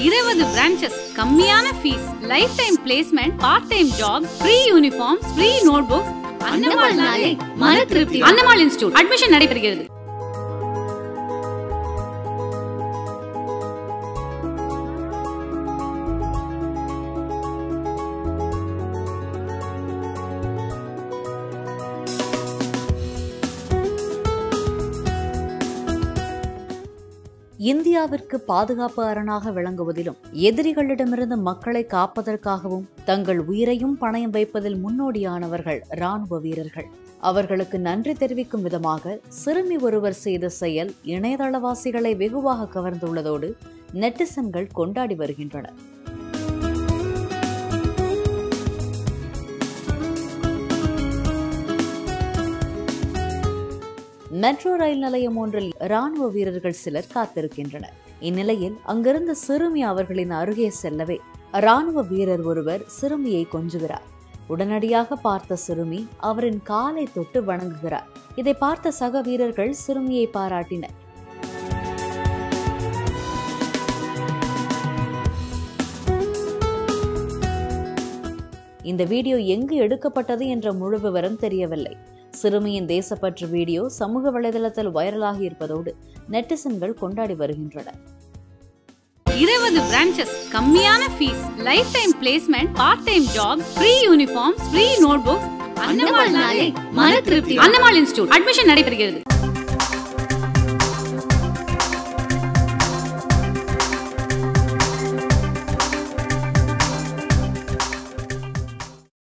இருபது பிரான்ச்சஸ் கம்மியான fees lifetime placement part time jobs free uniforms free notebooks அன்னமாள்னாலே மன திருப்தி தான். அன்னமாள் இன்ஸ்டியூட் அட்மிஷன் நடைபெறுகிறது இந்தியாவிற்கு பாதுகாப்பு அரணாக விளங்குவதிலும் எதிரிகளிடமிருந்து மக்களை காப்பதற்காகவும் தங்கள் உயிரையும் பணயம் வைப்பதில் முன்னோடியானவர்கள் ராணுவ வீரர்கள் அவர்களுக்கு நன்றி தெரிவிக்கும் விதமாக சிறுமி ஒருவர் செய்த செயல் இணையதளவாசிகளை வெகுவாக கவர்ந்துள்ளதோடு நெட்டிசன்கள் கொண்டாடி வருகின்றனர் மெட்ரோ ரயில் நிலையம் ஒன்றில் ராணுவ வீரர்கள் சிலர் காத்திருக்கின்றனர் இந்நிலையில் அங்கிருந்த சிறுமி அவர்களின் அருகே செல்லவே ராணுவ வீரர் ஒருவர் சிறுமியை கொஞ்சுகிறார் உடனடியாக பார்த்த சிறுமி அவரின் காலை தொட்டு வணங்குகிறார் இதை பார்த்த சக வீரர்கள் சிறுமியை பாராட்டினர் இந்த வீடியோ எங்கு எடுக்கப்பட்டது என்ற முழு விவரம் தெரியவில்லை சிறுமியின் தேசப்பற்று வீடியோ சமூக வலைதளத்தில் வைரலாகி இருப்பதோடு நெட்டிசன்கள் கொண்டாடி வருகின்றனர் இருபது பிரான்ச்சஸ் கம்மியான fees lifetime placement part time jobs free uniforms free notebooks அன்னமாள்னாலே மன திருப்தி தான். அன்னமாள் இன்ஸ்டியூட் அட்மிஷன் நடைபெறுகிறது